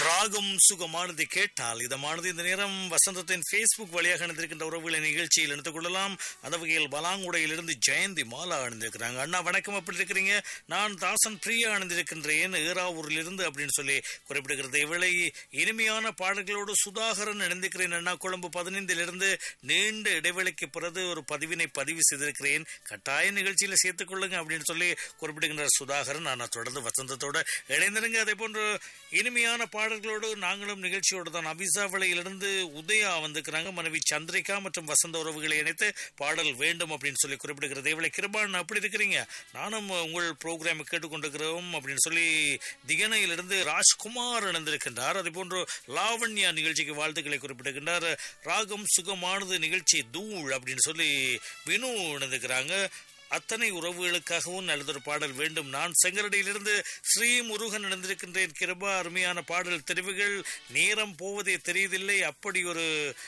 ராகம் சுகமானது கேட்டால் இதமானது இந்த நேரம் வசந்தத்தின் ஃபேஸ்புக் வழியாக இணைந்திருக்கின்ற உறவுகளை நிகழ்ச்சியில் இணைத்துக் கொள்ளலாம் அந்த வகையில் பலாங்குடையிலிருந்து ஜெயந்தி மாலா அணிந்திருக்கிறாங்க அண்ணா வணக்கம் எப்படி இருக்கிறீங்க நான் தாசன் பிரியா அணிந்திருக்கின்றேன் ஏறாவூரிலிருந்து அப்படின்னு சொல்லி குறிப்பிடுகிறது இவளை இனிமையான பாடல்களோடு சுதாகரன் இணைந்திருக்கிறேன் அண்ணா கொழும்பு பதினைந்திலிருந்து நீண்ட இடைவெளிக்கு பிறகு ஒரு பதிவினை பதிவு செய்திருக்கிறேன் கட்டாய நிகழ்ச்சியில சேர்த்துக் கொள்ளுங்க அப்படின்னு சொல்லி குறிப்பிடுகின்ற சுதாகரன் நான் தொடர்ந்து வசந்தத்தோட இணைந்திருங்க அதே போன்று இனிமையான பாடல்களோடு நாங்களும் நிகழ்ச்சியோடு தான் அபிசாவளையிலிருந்து உதயா வந்திருக்கிறாங்க மனைவி சந்திரிகா மற்றும் வசந்த உறவுகளை இணைத்து பாடல் வேண்டும் அப்படின்னு சொல்லி குறிப்பிடுகிறது இவளை கிருபான் அப்படி இருக்கிறீங்க நானும் உங்கள் ப்ரோக்ராம் கேட்டுக்கொண்டிருக்கிறோம் அப்படின்னு சொல்லி திகனையிலிருந்து ராஜ்குமார் இணைந்திருக்கின்றார் அதே போன்று லாவண்யா நிகழ்ச்சிக்கு வாழ்த்துக்களை குறிப்பிடுகின்றார் ராகம் சுகமானது நிகழ்ச்சி தூள் அப்படின்னு சொல்லி வினு இணைந்திருக்கிறாங்க அத்தனை உறவுகளுக்காகவும் நல்லதொரு பாடல் வேண்டும் நான் செங்கரடியிலிருந்து ஸ்ரீ முருகன் இணைந்திருக்கின்றேன் கிருபா அருமையான பாடல் தெரிவுகள் நேரம் போவதே தெரியுதில்லை அப்படி ஒரு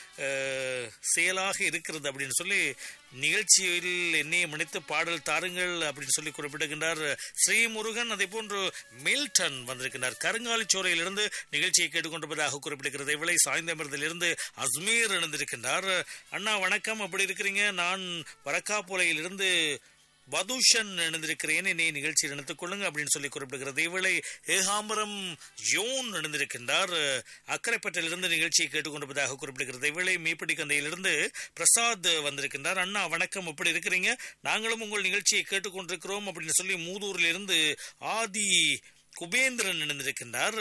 அஹ், செயலாக இருக்கிறது அப்படின்னு சொல்லி நிகழ்ச்சியில் என்னையை மன்னித்து பாடல் தாருங்கள் அப்படின்னு சொல்லி குறிப்பிடுகின்றார் ஸ்ரீ முருகன் அதே போன்று மில்டன் வந்திருக்கின்றார் கருங்காலிச்சோரையிலிருந்து நிகழ்ச்சியை கேட்டுக்கொண்டிருப்பதாக குறிப்பிடுகிறது இவளை சாய்ந்தமிரத்திலிருந்து அஸ்மீர் இணைந்திருக்கின்றார் அண்ணா வணக்கம் அப்படி இருக்கிறீங்க நான் வரக்காப்புலையிலிருந்து வதுஷன் இணைந்திருக்கிறேன் என்னை நிகழ்ச்சியில் இணைத்துக் கொள்ளுங்க அப்படின்னு சொல்லி குறிப்பிடுகிறது இவளை ஏகாம்பரம் யோன் இணைந்திருக்கின்றார் அக்கரைப்பட்டிலிருந்து நிகழ்ச்சியை கேட்டுக்கொண்டிருப்பதாக குறிப்பிடுகிறது இவளை மீப்பிடி கந்தையிலிருந்து பிரசாத் வந்திருக்கின்றார் அண்ணா வணக்கம் எப்படி இருக்கிறீங்க நாங்களும் உங்கள் நிகழ்ச்சியை கேட்டுக்கொண்டிருக்கிறோம் அப்படின்னு சொல்லி மூதூரிலிருந்து ஆதி குபேந்திரன் இணைந்திருக்கின்றார்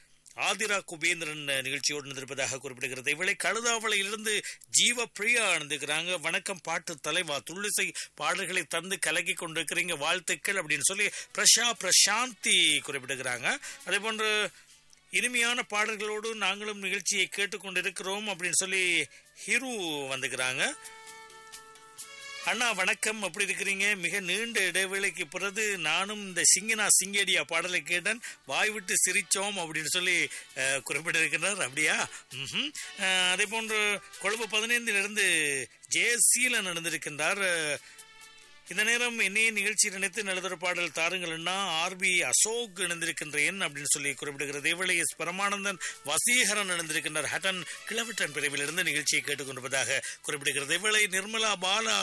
ஆதிரா குபேந்திரன் நிகழ்ச்சியோடு இருந்திருப்பதாக குறிப்பிடுகிறது இவளை கழுதாவளையிலிருந்து ஜீவ பிரியா அணிந்துக்கிறாங்க வணக்கம் பாட்டு தலைவா துள்ளிசை பாடல்களை தந்து கலக்கி கொண்டிருக்கிறீங்க வாழ்த்துக்கள் அப்படின்னு சொல்லி பிரஷா பிரசாந்தி குறிப்பிடுகிறாங்க அதே போன்று இனிமையான பாடல்களோடு நாங்களும் நிகழ்ச்சியை கேட்டுக்கொண்டிருக்கிறோம் அப்படின்னு சொல்லி ஹிரு வந்துக்கிறாங்க அண்ணா வணக்கம் அப்படி இருக்கிறீங்க மிக நீண்ட இடைவேளைக்கு பிறகு நானும் இந்த சிங்கனா சிங்கேடியா பாடலை கேட்டேன் வாய் விட்டு சிரிச்சோம் அப்படின்னு சொல்லி அஹ், குறிப்பிட்டிருக்கிறார் அப்படியா ம்ஹும். அஹ், அதே போன்று கொழும்பு பதினைந்திலிருந்து ஜெயசீலன் நடந்திருக்கின்றார் அஹ், இந்த நேரம் என்னைய நிகழ்ச்சி நினைத்து நல்லதொரு பாடல் தாருங்கள்னா ஆர்பி அசோக் இணைந்திருக்கின்றேன் அப்படின்னு சொல்லி குறிப்பிடுகிறது இவளை எஸ் பரமானந்தன் வசீகரன் இணைந்திருக்கின்றார் ஹட்டன் கிளவட்டன் பிரிவிலிருந்து நிகழ்ச்சியை கேட்டுக்கொண்டிருப்பதாக குறிப்பிடுகிறது இவளை நிர்மலா பாலா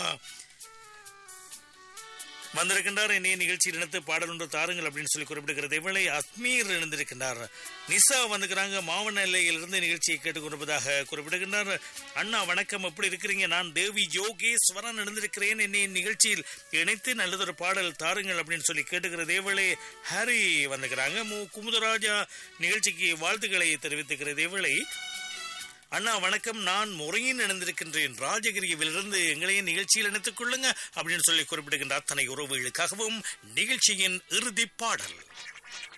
வந்திருக்கின்றார் என்னைய நிகழ்ச்சியில் இணைத்து பாடல் ஒன்று தாருங்கள் அப்படின்னு சொல்லி குறிப்பிடுகிறது இவளை அஸ்மீர் இணைந்திருக்கின்றார் நிசா வந்துக்கிறாங்க மாவன எல்லையிலிருந்து நிகழ்ச்சியை கேட்டுக்கொண்டிருப்பதாக குறிப்பிடுகின்றார் அண்ணா வணக்கம் எப்படி இருக்கிறீங்க நான் தேவி யோகேஸ்வரன் இணைந்திருக்கிறேன் என்னைய நிகழ்ச்சியில் இணைத்து நல்லதொரு பாடல் தாருங்கள் அப்படின்னு சொல்லி கேட்டுக்கிறது இவளை ஹரி வந்துக்கிறாங்க மு குமுதராஜா நிகழ்ச்சிக்கு வாழ்த்துக்களை தெரிவித்துக்கிறது இவளை அண்ணா வணக்கம் நான் முறையின் இணைந்திருக்கின்றேன் ராஜகிரியிலிருந்து எங்களையும் நிகழ்ச்சியில் இணைத்துக் கொள்ளுங்க அப்படின்னு சொல்லி குறிப்பிடுகின்ற அத்தனை உறவுகளுக்காகவும் நிகழ்ச்சியின் இறுதி பாடல்